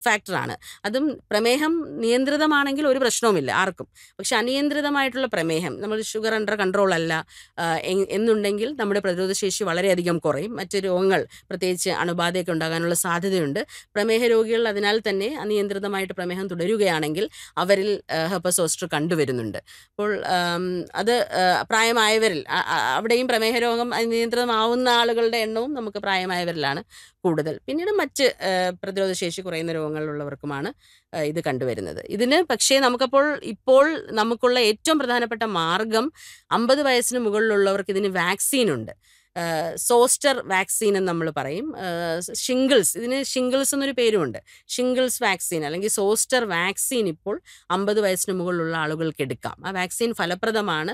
ഫാക്ടറാണ് അതും പ്രമേഹം നിയന്ത്രിതമാണെങ്കിൽ ഒരു പ്രശ്നവുമില്ല ആർക്കും പക്ഷെ അനിയന്ത്രിതമായിട്ടുള്ള പ്രമേഹം നമ്മൾ ഷുഗർ അണ്ടർ കൺട്രോൾ അല്ല ആ, എ- എന്നുണ്ടെങ്കിൽ നമ്മുടെ പ്രതിരോധശേഷി വളരെയധികം കുറയും മറ്റ് രോഗങ്ങൾ പ്രത്യേകിച്ച് അണുബാധയൊക്കെ ഉണ്ടാകാനുള്ള സാധ്യതയുണ്ട് പ്രമേഹ രോഗികൾ അതിനാൽ തന്നെ അനിയന്ത്രിതമായിട്ട് പ്രമേഹം തുടരുകയാണെങ്കിൽ അവരിൽ ഹെപ്പസോസ്റ്റർ കണ്ടുവരുന്നുണ്ട് അപ്പോൾ ആം, അത് ആ, പ്രായമായവരിൽ ആ, ആ, അവിടെയും പ്രമേഹ രോഗം അനിയന്ത്രിതമാവുന്ന ആളുകളുടെ എണ്ണവും നമുക്ക് പ്രായമായവരിലാണ് കൂടുതൽ പിന്നീട് മറ്റ് ആ, പ്രതിരോധശേഷി കുറയുന്ന രോഗങ്ങളുള്ളവർക്കുമാണ് ആ, ഇത് കണ്ടുവരുന്നത് ഇതിന് പക്ഷേ നമുക്കപ്പോൾ ഇപ്പോൾ നമുക്കുള്ള ഏറ്റവും പ്രധാനപ്പെട്ട മാർഗം അമ്പത് വയസ്സിന് മുകളിലുള്ളവർക്ക് ഇതിന് വാക്സിൻ ഉണ്ട് സോസ്റ്റർ വാക്സിൻ എന്ന് നമ്മൾ പറയും ഷിംഗിൾസ് ഇതിന് ഷിംഗിൾസ് എന്നൊരു പേരുമുണ്ട് ഷിംഗിൾസ് വാക്സിൻ അല്ലെങ്കിൽ സോസ്റ്റർ വാക്സിൻ ഇപ്പോൾ അമ്പത് വയസ്സിന് മുകളിലുള്ള ആളുകൾക്ക് എടുക്കാം ആ വാക്സിൻ ഫലപ്രദമാണ്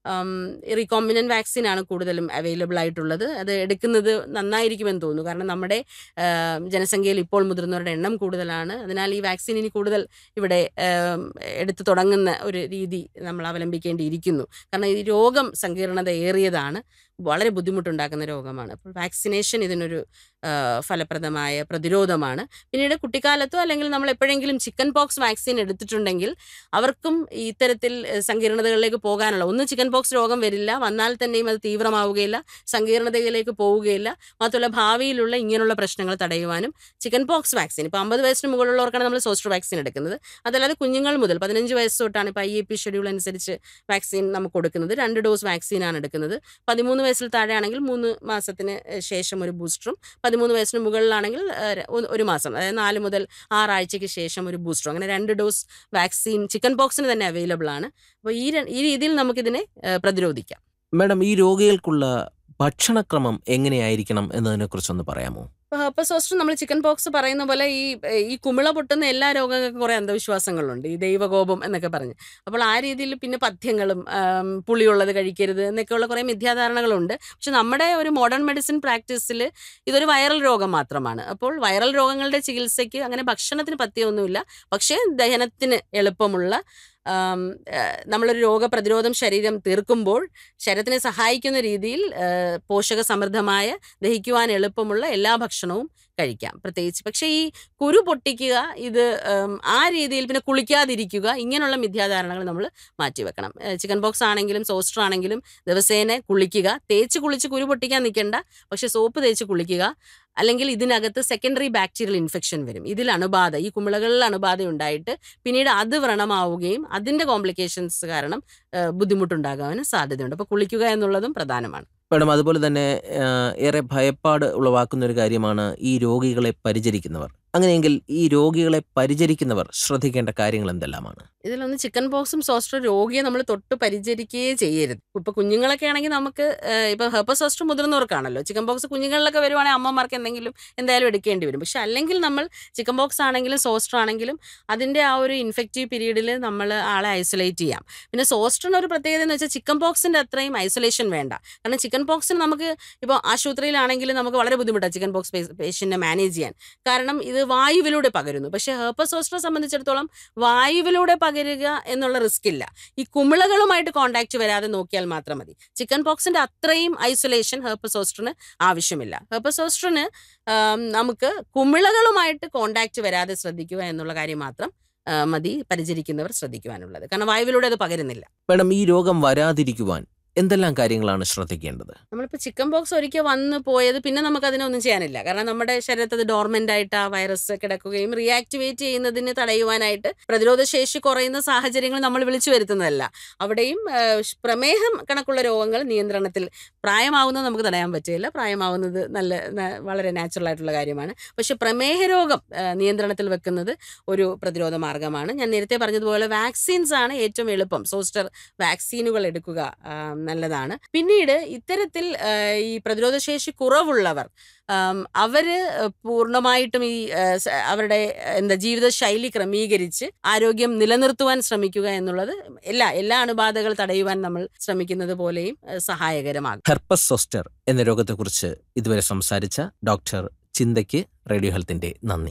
റീകോമ്പിനൻ വാക്സിൻ ആണ് കൂടുതലും അവൈലബിൾ ആയിട്ടുള്ളത് അത് എടുക്കുന്നത് നന്നായിരിക്കുമെന്ന് തോന്നുന്നു കാരണം നമ്മുടെ ആ, ജനസംഖ്യയിൽ ഇപ്പോൾ മുതിർന്നവരുടെ എണ്ണം കൂടുതലാണ് അതിനാൽ ഈ വാക്സിൻ ഇനി കൂടുതൽ ഇവിടെ ആം, എടുത്തു തുടങ്ങുന്ന ഒരു രീതി നമ്മൾ അവലംബിക്കേണ്ടിയിരിക്കുന്നു കാരണം ഈ രോഗം സങ്കീർണത ഏറിയതാണ് വളരെ ബുദ്ധിമുട്ടുണ്ടാക്കുന്ന രോഗമാണ് അപ്പോൾ വാക്സിനേഷൻ ഇതിനൊരു ആ, ഫലപ്രദമായ പ്രതിരോധമാണ് പിന്നീട് കുട്ടിക്കാലത്തോ അല്ലെങ്കിൽ നമ്മൾ എപ്പോഴെങ്കിലും ചിക്കൻ പോക്സ് വാക്സിൻ എടുത്തിട്ടുണ്ടെങ്കിൽ അവർക്കും ഈ ഇത്തരത്തിൽ ഏഹ്, സങ്കീർണതകളിലേക്ക് പോകാനുള്ള ഒന്ന് ചിക്കൻ പോക്സ് രോഗം വരില്ല വന്നാൽ തന്നെയും അത് തീവ്രമാവുകയില്ല സങ്കീർണതയിലേക്ക് പോവുകയില്ല മാത്രമല്ല ഭാവിയിലുള്ള ഇങ്ങനെയുള്ള പ്രശ്നങ്ങൾ തടയുവാനും ചിക്കൻ പോക്സ് വാക്സിൻ ഇപ്പോൾ അമ്പത് വയസ്സിന് മുകളിലുള്ളവർക്കാണ് നമ്മൾ സോസ്റ്റർ വാക്സിൻ എടുക്കുന്നത് അതല്ലാതെ കുഞ്ഞുങ്ങൾ മുതൽ പതിനഞ്ച് വയസ്സ് തൊട്ടാണ് ഇപ്പോൾ ഐ എ പി ഷെഡ്യൂൾ അനുസരിച്ച് വാക്സിൻ നമുക്ക് കൊടുക്കുന്നത് രണ്ട് ഡോസ് വാക്സിനാണ് എടുക്കുന്നത് പതിമൂന്ന് വയസ്സിൽ താഴെയാണെങ്കിൽ മൂന്ന് മാസത്തിന് ശേഷം ഒരു ബൂസ്റ്ററും പതിമൂന്ന് വയസ്സിന് മുകളിലാണെങ്കിൽ ഏഹ്, ര- ഒരു- ഒരു മാസം അതായത് നാല് മുതൽ ആറാഴ്ചയ്ക്ക് ശേഷം ഒരു ബൂസ്റ്ററും അങ്ങനെ രണ്ട് ഡോസ് വാക്സിൻ ചിക്കൻ പോക്സിന് തന്നെ അവൈലബിൾ ആണ് അപ്പോൾ ഈ ര- ഈ രീതിയിൽ നമുക്കിതിനെ ഏഹ്, പ്രതിരോധിക്കാം മാഡം ഈ രോഗികൾക്കുള്ള ഭക്ഷണക്രമം എങ്ങനെയായിരിക്കണം എന്നതിനെക്കുറിച്ചൊന്ന് പറയാമോ ഇപ്പോൾ ഹെർപ്പസോസ്റ്റർ നമ്മൾ ചിക്കൻ പോക്സ് പറയുന്ന പോലെ ഈ ഈ കുമിള പൊട്ടുന്ന എല്ലാ രോഗങ്ങൾക്കും കുറേ അന്ധവിശ്വാസങ്ങളുണ്ട് ഈ ദൈവകോപം എന്നൊക്കെ പറഞ്ഞ് അപ്പോൾ ആ രീതിയിൽ പിന്നെ പഥ്യങ്ങളും ആം, പുളിയുള്ളത് കഴിക്കരുത് എന്നൊക്കെയുള്ള കുറേ മിഥ്യാധാരണകളുണ്ട് പക്ഷെ നമ്മുടെ ഒരു മോഡേൺ മെഡിസിൻ പ്രാക്ടീസിൽ ഇതൊരു വൈറൽ രോഗം മാത്രമാണ് അപ്പോൾ വൈറൽ രോഗങ്ങളുടെ ചികിത്സയ്ക്ക് അങ്ങനെ ഭക്ഷണത്തിന് പഥ്യമൊന്നുമില്ല പക്ഷേ ദഹനത്തിന് എളുപ്പമുള്ള ആം, ആ, നമ്മളൊരു രോഗപ്രതിരോധം ശരീരം തീർക്കുമ്പോൾ ശരീരത്തിനെ സഹായിക്കുന്ന രീതിയിൽ ആ, പോഷക സമൃദ്ധമായ ദഹിക്കുവാൻ എളുപ്പമുള്ള എല്ലാ ഭക്ഷണവും കഴിക്കാം പ്രത്യേകിച്ച് പക്ഷേ ഈ കുരു പൊട്ടിക്കുക ഇത് ഉം, ആ രീതിയിൽ പിന്നെ കുളിക്കാതിരിക്കുക ഇങ്ങനെയുള്ള മിഥ്യാധാരണകൾ നമ്മൾ മാറ്റിവെക്കണം ഏഹ് ചിക്കൻ ബോക്സ് ആണെങ്കിലും സോസ്റ്റർ ആണെങ്കിലും ദിവസേന കുളിക്കുക തേച്ച് കുളിച്ച് കുരു പൊട്ടിക്കാൻ നിൽക്കേണ്ട പക്ഷേ സോപ്പ് തേച്ച് കുളിക്കുക അല്ലെങ്കിൽ ഇതിനകത്ത് സെക്കൻഡറി ബാക്ടീരിയൽ ഇൻഫെക്ഷൻ വരും ഇതിൽ അണുബാധ ഈ കുമിളകളിൽ അണുബാധ ഉണ്ടായിട്ട് പിന്നീട് അത് വ്രണമാവുകയും അതിൻ്റെ കോംപ്ലിക്കേഷൻസ് കാരണം ഏഹ് ബുദ്ധിമുട്ടുണ്ടാകാനും സാധ്യതയുണ്ട് അപ്പോൾ കുളിക്കുക എന്നുള്ളതും പ്രധാനമാണ് മാഡം അതുപോലെ തന്നെ ആ, ഏറെ ഭയപ്പാട് ഉളവാക്കുന്ന ഒരു കാര്യമാണ് ഈ രോഗികളെ പരിചരിക്കുന്നവർ അങ്ങനെയെങ്കിൽ ഈ രോഗികളെ പരിചരിക്കുന്നവർ ശ്രദ്ധിക്കേണ്ട കാര്യങ്ങൾ എന്തെല്ലാമാണ് ഇതിലൊന്ന് ചിക്കൻ പോക്സും സോസ്റ്റർ രോഗിയെ നമ്മൾ തൊട്ട് പരിചരിക്കുകയേ ചെയ്യരുത് ഇപ്പൊ കുഞ്ഞുങ്ങളൊക്കെ ആണെങ്കിൽ നമുക്ക് ഏഹ്, ഇപ്പൊ ഹെർപ്പസ് സോസ്റ്റർ മുതിർന്നവർക്കാണല്ലോ ചിക്കൻ പോക്സ് കുഞ്ഞുങ്ങളിലൊക്കെ വരുവാണെങ്കിൽ അമ്മമാർക്ക് എന്തെങ്കിലും എന്തായാലും എടുക്കേണ്ടി വരും പക്ഷെ അല്ലെങ്കിൽ നമ്മൾ ചിക്കൻ പോക്സ് ആണെങ്കിലും സോസ്റ്റർ ആണെങ്കിലും അതിന്റെ ആ ഒരു ഇൻഫെക്റ്റീവ് പീരീഡിൽ നമ്മൾ ആളെ ഐസൊലേറ്റ് ചെയ്യാം പിന്നെ സോസ്റ്ററിന് ഒരു പ്രത്യേകത എന്ന് വെച്ചാൽ ചിക്കൻ പോക്സിന്റെ അത്രയും ഐസൊലേഷൻ വേണ്ട കാരണം ചിക്കൻ പോക്സിന് നമുക്ക് ഇപ്പോൾ ആശുപത്രിയിലാണെങ്കിൽ നമുക്ക് വളരെ ബുദ്ധിമുട്ടാണ് ചിക്കൻ പോക്സ് പേഷ്യന്റിനെ മാനേജ് ചെയ്യാൻ കാരണം ഇത് വായുവിലൂടെ പകരുന്നു പക്ഷേ ഹെർപ്പസ് സോസ്റ്ററെ സംബന്ധിച്ചിടത്തോളം വായുവിലൂടെ പകരുക എന്നുള്ള റിസ്ക് ഇല്ല ഈ കുമിളകളുമായിട്ട് കോണ്ടാക്ട് വരാതെ നോക്കിയാൽ മാത്രം മതി ചിക്കൻ പോക്സിന്റെ അത്രയും ഐസൊലേഷൻ ഹെർപ്പസോസ്റ്ററിന് ആവശ്യമില്ല ഹെർപ്പസോസ്റ്ററിന് നമുക്ക് കുമിളകളുമായിട്ട് കോണ്ടാക്ട് വരാതെ ശ്രദ്ധിക്കുക എന്നുള്ള കാര്യം മാത്രം ആ, മതി പരിചരിക്കുന്നവർ ശ്രദ്ധിക്കുവാനുള്ളത് കാരണം വായുവിലൂടെ അത് പകരുന്നില്ല മാഡം ഈ രോഗം വരാതിരിക്കുവാൻ എന്തെല്ലാം കാര്യങ്ങളാണ് ശ്രദ്ധിക്കേണ്ടത് നമ്മളിപ്പോൾ ചിക്കൻ ബോക്സ് ഒരിക്കൽ വന്ന് പോയത് പിന്നെ നമുക്ക് അതിനൊന്നും ചെയ്യാനില്ല കാരണം നമ്മുടെ ശരീരത്തിൽ അത് ഡോർമെന്റ് ആയിട്ട് ആ വൈറസ് കിടക്കുകയും റീആക്ടിവേറ്റ് ചെയ്യുന്നതിന് തടയുവാനായിട്ട് പ്രതിരോധ ശേഷി കുറയുന്ന സാഹചര്യങ്ങൾ നമ്മൾ വിളിച്ചു വരുത്തുന്നതല്ല അവിടെയും ആ, ഷ്- പ്രമേഹം കണക്കുള്ള രോഗങ്ങൾ നിയന്ത്രണത്തിൽ പ്രായമാവുന്നത് നമുക്ക് തടയാൻ പറ്റില്ല പ്രായമാവുന്നത് നല്ല ന- വളരെ നാച്ചുറൽ ആയിട്ടുള്ള കാര്യമാണ് പക്ഷെ പ്രമേഹ രോഗം ആ, നിയന്ത്രണത്തിൽ വെക്കുന്നത് ഒരു പ്രതിരോധ മാർഗമാണ് ഞാൻ നേരത്തെ പറഞ്ഞതുപോലെ വാക്സിൻസ് ആണ് ഏറ്റവും എളുപ്പം സോസ്റ്റർ വാക്സിനുകൾ എടുക്കുക ആ, നല്ലതാണ് പിന്നീട് ഇത്തരത്തിൽ ആ, ഈ പ്രതിരോധശേഷി കുറവുള്ളവർ ആം, അവര് പൂർണ്ണമായിട്ടും ഈ ആ, സ- അവരുടെ എന്താ ജീവിതശൈലി ക്രമീകരിച്ച് ആരോഗ്യം നിലനിർത്തുവാൻ ശ്രമിക്കുക എന്നുള്ളത് എല്ലാ എല്ലാ അണുബാധകൾ തടയുവാൻ നമ്മൾ ശ്രമിക്കുന്നത് പോലെയും ആ, സഹായകരമാകും ഹെർപ്പസ് സോസ്റ്റർ എന്ന രോഗത്തെക്കുറിച്ച് ഇതുവരെ സംസാരിച്ച ഡോക്ടർ ചിന്തയ്ക്ക് റേഡിയോ ഹെൽത്തിന്റെ നന്ദി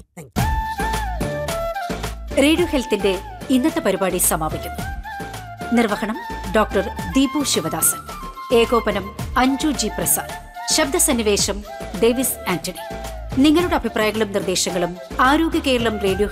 റേഡിയോ ഹെൽത്തിന്റെ ഇന്നത്തെ പരിപാടി സമാപിക്കുന്നു നിർവഹണം ഡോക്ടർ ദീപു ശിവദാസൻ ഏകോപനം അഞ്ജു ജി പ്രസാദ് ശബ്ദസന്നിവേശം ഡേവിസ് ആന്റണി നിങ്ങളുടെ അഭിപ്രായങ്ങളും നിർദ്ദേശങ്ങളും ആരോഗ്യ കേരളം റേഡിയോ